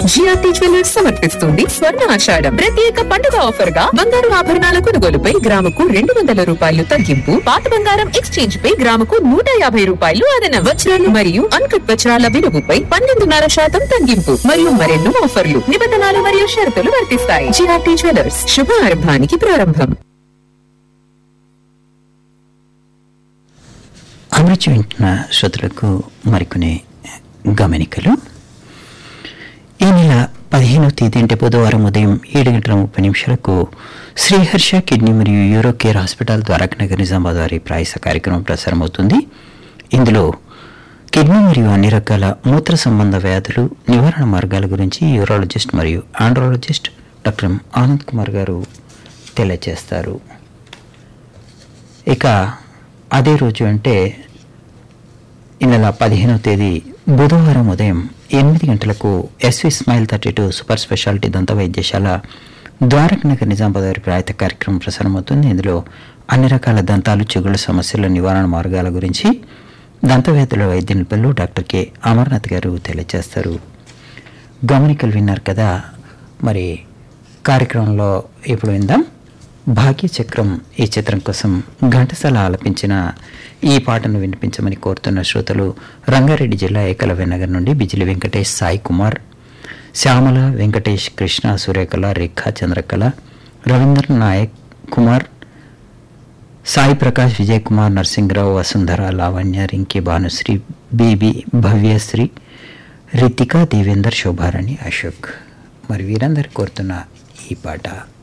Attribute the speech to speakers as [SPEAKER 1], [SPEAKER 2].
[SPEAKER 1] GRT jewellers సమర్పిస్తుంది స్వర్ణ ఆషాఢం ప్రత్యేక పండుగ ఆఫర్ గా బంగారు ఆభరణాల కొనుగోలుపై గ్రాముకు రెండు వందల రూపాయలు తగ్గింపు పాత బంగారం ఎక్స్చేంజ్ పై గ్రాముకు నూట యాభై రూపాయలు అదన వజ్రాలు మరియు అన్కట్ వజ్రాల విలువపై పన్నెండున్నర శాతం తగ్గింపు మరియు మరెన్నో ఆఫర్లు నిబంధనలు మరియు షరతులు వర్తిస్తాయి జిఆర్టీ జ్యువెలర్స్ శుభారంభానికి ప్రారంభం
[SPEAKER 2] అమృతి వింటున్న శ్రోతలకు మరికొన్ని గమనికలు ఈ నెల పదిహేనవ తేదీ అంటే బుధవారం ఉదయం ఏడు గంటల ముప్పై నిమిషాలకు శ్రీహర్ష కిడ్నీ మరియు uro care hospital Dwarakanagar Nizamabad వారి ప్రాయస కార్యక్రమం ప్రసారమవుతుంది ఇందులో కిడ్నీ మరియు అన్ని రకాల మూత్ర సంబంధ వ్యాధులు నివారణ మార్గాల గురించి యూరాలజిస్ట్ మరియు ఆండ్రాలజిస్ట్ డాక్టర్ ఆనంద్ కుమార్ గారు తెలియజేస్తారు ఇక అదే రోజు అంటే ఈ నెల పదిహేనవ తేదీ బుధవారం ఉదయం ఎనిమిది గంటలకు S V smile thirty two super speciality దంత వైద్యశాల ద్వారక్ నగర్ నిజామాబాద్ వారి ప్రాయత కార్యక్రమం ప్రసారమవుతుంది ఇందులో అన్ని రకాల దంతాలు చిగుళ్ళ సమస్యల నివారణ మార్గాల గురించి దంత వ్యాధుల వైద్య నిపుణులు డాక్టర్ కె అమర్నాథ్ గారు తెలియజేస్తారు గమనికలు విన్నారు కదా మరి కార్యక్రమంలో ఇప్పుడు విందాం భాగ్య చక్రం ఈ చిత్రం కోసం ఘంటసాల ఆలపించిన ఈ పాటను వినిపించమని కోరుతున్న శ్రోతలు రంగారెడ్డి జిల్లా ఏకలవ్య నగర్ నుండి బిజిలి వెంకటేష్ సాయి కుమార్ శ్యామల వెంకటేష్ కృష్ణ సూర్యకళ రేఖా చంద్రకళ రవీంద్ర నాయక్ కుమార్ సాయి ప్రకాష్ విజయ్ కుమార్ నరసింహరావు వసుంధర లావణ్య రింకి భానుశ్రీ బీబీ భవ్యశ్రీ రితిక దేవేందర్ శోభారాణి అశోక్ మరి వీరందరు కోరుతున్న ఈ పాట